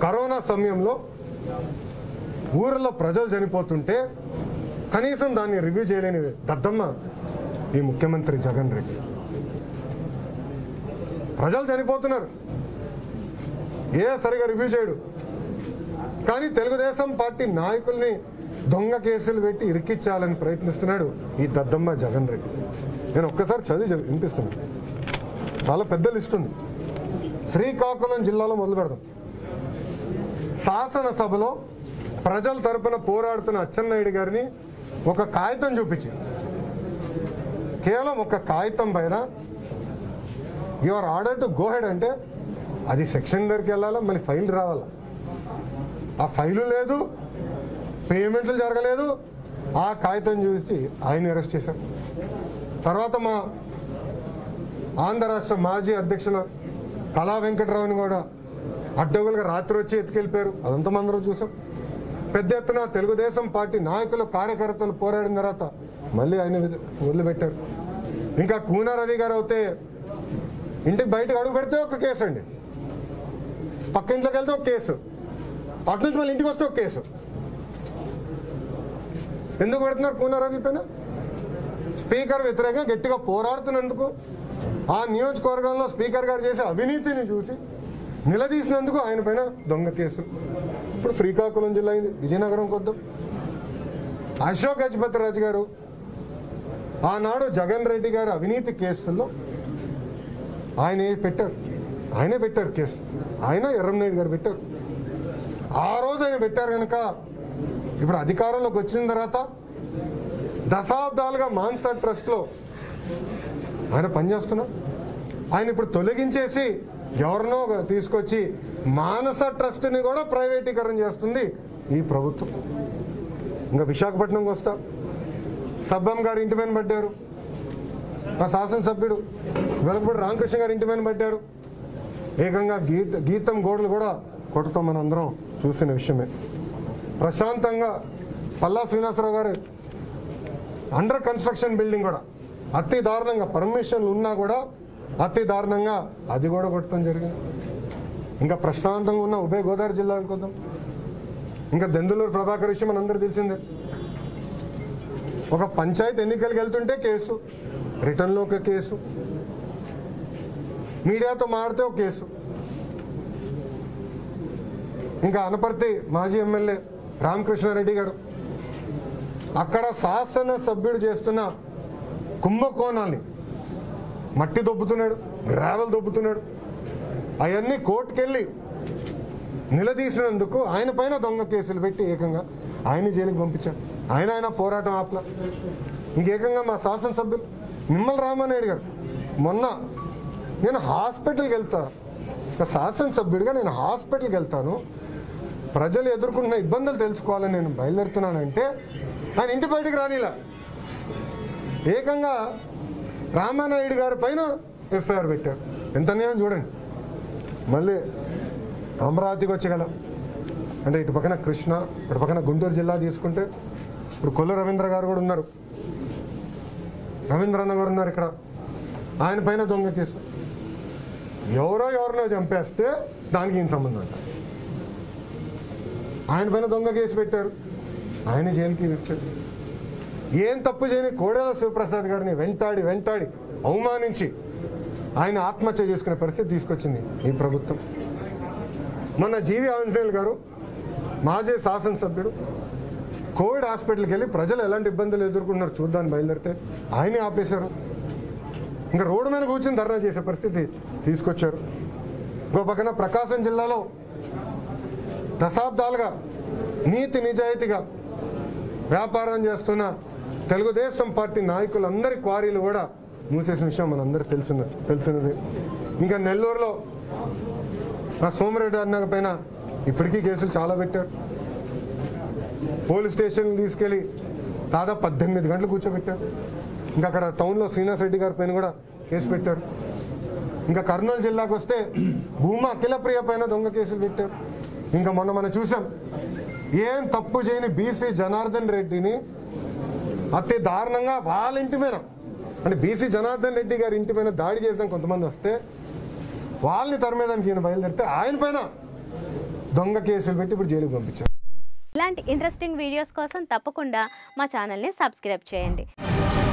corona సమయంలో ఊరిలో ప్రజలు చనిపోతుంటే కనీసం దాన్ని రివ్యూ చేయలేని దద్దమ్మ ఈ ముఖ్యమంత్రి జగన్ రెడ్డి ప్రజలు చనిపోతున్నారు ఏ సరిగా రివ్యూ చేయడు కానీ తెలుగుదేశం పార్టీ నాయకుల్ని దొంగ కేసులు పెట్టి ఇరికిచ్చాలని ప్రయత్నిస్తున్నాడు ఈ దద్దమ్మ జగన్ రెడ్డి నేను ఒక్కసారి చదివి చదివి వినిపిస్తున్నాను చాలా పెద్ద లిస్ట్ ఉంది శ్రీకాకుళం జిల్లాలో మొదలు పెడదాం శాసనసభలో ప్రజల తరపున పోరాడుతున్న అచ్చెన్నాయుడు గారిని ఒక కాగితం చూపించి కేవలం ఒక కాగితం పైన your order to go head అంటే అది సెక్షన్ దగ్గరికి వెళ్ళాలా మళ్ళీ ఫైల్ రావాలా ఆ ఫైలు లేదు పేమెంట్లు జరగలేదు ఆ కాగితం చూసి ఆయన అరెస్ట్ చేశారు తర్వాత మా ఆంధ్ర రాష్ట్ర మాజీ అధ్యక్షులు కళా వెంకటరావుని కూడా అడ్డగులుగా రాత్రి వచ్చి ఎత్తుకెళ్ళిపోయారు అదంతా మందరం చూసాం పెద్ద ఎత్తున తెలుగుదేశం పార్టీ నాయకులు కార్యకర్తలు పోరాడిన తర్వాత మళ్ళీ ఆయన వదిలి- వదిలిపెట్టారు ఇంకా కూన రవి గారు అయితే ఇంటికి బయటకు అడుగు పెడితే ఒక కేసు అండి పక్క ఇంట్లోకి వెళ్తే ఒక కేసు అటు నుంచి మళ్ళీ ఇంటికి వస్తే ఒక కేసు ఎందుకు పెడుతున్నారు కూన రవి పైన స్పీకర్ వ్యతిరేకంగా గట్టిగా పోరాడుతున్నందుకు ఆ నియోజకవర్గంలో స్పీకర్ గారు చేసే అవినీతిని చూసి నిలదీసినందుకు ఆయన పైన దొంగ కేసు ఇప్పుడు శ్రీకాకుళం జిల్లా అయింది విజయనగరం కొద్దాం అశోక్ గజపతిరాజు గారు ఆనాడు జగన్ రెడ్డి గారి అవినీతి కేసుల్లో ఆయన ఏ పెట్టారు ఆయనే పెట్టారు కేసు ఆయన ఎర్రంనాయుడు గారు పెట్టారు ఆ రోజు ఆయన పెట్టారు కనుక ఇప్పుడు అధికారంలోకి వచ్చిన తర్వాత దశాబ్దాలుగా మాన్సా ట్రస్ట్లో ఆయన పనిచేస్తున్నారు ఆయన ఇప్పుడు తొలగించేసి ఎవరినో తీసుకొచ్చి మానస ట్రస్ట్ని కూడా ప్రైవేటీకరణ చేస్తుంది ఈ ప్రభుత్వం ఇంకా విశాఖపట్నంకి వస్తా సబ్బం గారు ఇంటి మీద పడ్డారు మా శాసనసభ్యుడు వెలగపూడి రామకృష్ణ గారు ఇంటి మీద పడ్డారు ఏకంగా గీత గీతం గోడలు కూడా కొట్టుతాం మన అందరం చూసిన విషయమే ప్రశాంతంగా పల్లా శ్రీనివాసరావు గారు అండర్ కన్స్ట్రక్షన్ బిల్డింగ్ కూడా అతి దారుణంగా పర్మిషన్లు ఉన్నా కూడా అతి దారుణంగా అది కూడా కొట్టడం జరిగింది ఇంకా ప్రశాంతంగా ఉన్న ఉభయ గోదావరి జిల్లా అనుకుందాం ఇంకా దెందులూరు ప్రభాకర్ విషయం మనందరూ తెలిసిందే ఒక పంచాయతీ ఎన్నికలకు వెళ్తుంటే కేసు రిటర్న్లో ఒక కేసు మీడియాతో మాడితే ఒక కేసు ఇంకా అనపర్తి మాజీ ఎమ్మెల్యే రామకృష్ణారెడ్డి గారు అక్కడ శాసన సభ్యుడు చేస్తున్న కుంభకోణాల్ని మట్టి దొబ్బుతున్నాడు గ్రావెల్ దొబ్బుతున్నాడు అవన్నీ కోర్టుకెళ్ళి నిలదీసినందుకు ఆయన పైన దొంగ కేసులు పెట్టి ఏకంగా ఆయన జైలుకి పంపించాడు ఆయన ఆయన పోరాటం ఆపల ఇంకేకంగా మా శాసనసభ్యులు నిమ్మల రామానాయుడు గారు మొన్న నేను హాస్పిటల్కి వెళ్తా ఒక శాసనసభ్యుడిగా నేను హాస్పిటల్కి వెళ్తాను ప్రజలు ఎదుర్కొంటున్న ఇబ్బందులు తెలుసుకోవాలని నేను బయలుదేరుతున్నానంటే ఆయన ఇంటి బయటికి రానిలా ఏకంగా రామానాయుడు గారి పైన ఎఫ్ఐఆర్ పెట్టారు ఎంత అన్యాయం చూడండి మళ్ళీ అమరావతికి వచ్చగల అంటే ఇటు పక్కన కృష్ణ ఇటు పక్కన గుంటూరు జిల్లా తీసుకుంటే ఇప్పుడు కొల్లు రవీంద్ర గారు కూడా ఉన్నారు రవీంద్ర అన్న గారు ఉన్నారు ఇక్కడ ఆయన పైన దొంగ కేసు ఎవరో ఎవరినో చంపేస్తే దానికి ఏం సంబంధం అంట ఆయన పైన దొంగ కేసు పెట్టారు ఆయన జైలుకి వచ్చాడు ఏం తప్పు చేయని కోడెల శివప్రసాద్ గారిని వెంటాడి వెంటాడి అవమానించి ఆయన ఆత్మహత్య చేసుకునే పరిస్థితి తీసుకొచ్చింది ఈ ప్రభుత్వం మొన్న జీవి ఆంజనేయులు గారు మాజీ శాసనసభ్యుడు కోవిడ్ హాస్పిటల్కి వెళ్ళి ప్రజలు ఎలాంటి ఇబ్బందులు ఎదుర్కొన్నారు చూద్దాన్ని బయలుదేరితే ఆయనే ఆపేశారు ఇంకా రోడ్డు మీద కూర్చొని ధర్నా చేసే పరిస్థితి తీసుకొచ్చారు ఇంకో పక్కన ప్రకాశం జిల్లాలో దశాబ్దాలుగా నీతి నిజాయితీగా వ్యాపారం చేస్తున్న తెలుగుదేశం పార్టీ నాయకులందరి క్వారీలు కూడా మూసేసిన విషయం మనందరికి తెలిసిన తెలిసినది ఇంకా నెల్లూరులో ఆ సోమిరెడ్డి అన్న పైన ఇప్పటికీ కేసులు చాలా పెట్టారు పోలీస్ స్టేషన్ తీసుకెళ్ళి దాదాపు పద్దెనిమిది గంటలు కూర్చోబెట్టారు ఇంకా అక్కడ టౌన్లో శ్రీనివాస్ రెడ్డి గారి పైన కూడా కేసు పెట్టారు ఇంకా కర్నూలు జిల్లాకు వస్తే భూమా అఖిలప్రియ పైన దొంగ కేసులు పెట్టారు ఇంకా మొన్న మనం చూసాం ఏం తప్పు చేయని బీసీ జనార్దన్ రెడ్డిని అతి దారుణంగా వాళ్ళ ఇంటి మీద అంటే బీసీ జనార్దన్ రెడ్డి గారి ఇంటి పైన దాడి చేసాం కొంతమంది వస్తే వాళ్ళని తరిమేదానికి ఈయన బయలుదేరితే ఆయన పైన దొంగ కేసులు పెట్టి ఇప్పుడు జైలుకి పంపించారు ఇలాంటి ఇంట్రెస్టింగ్ వీడియోస్ కోసం తప్పకుండా మా ఛానల్ని సబ్స్క్రైబ్ చేయండి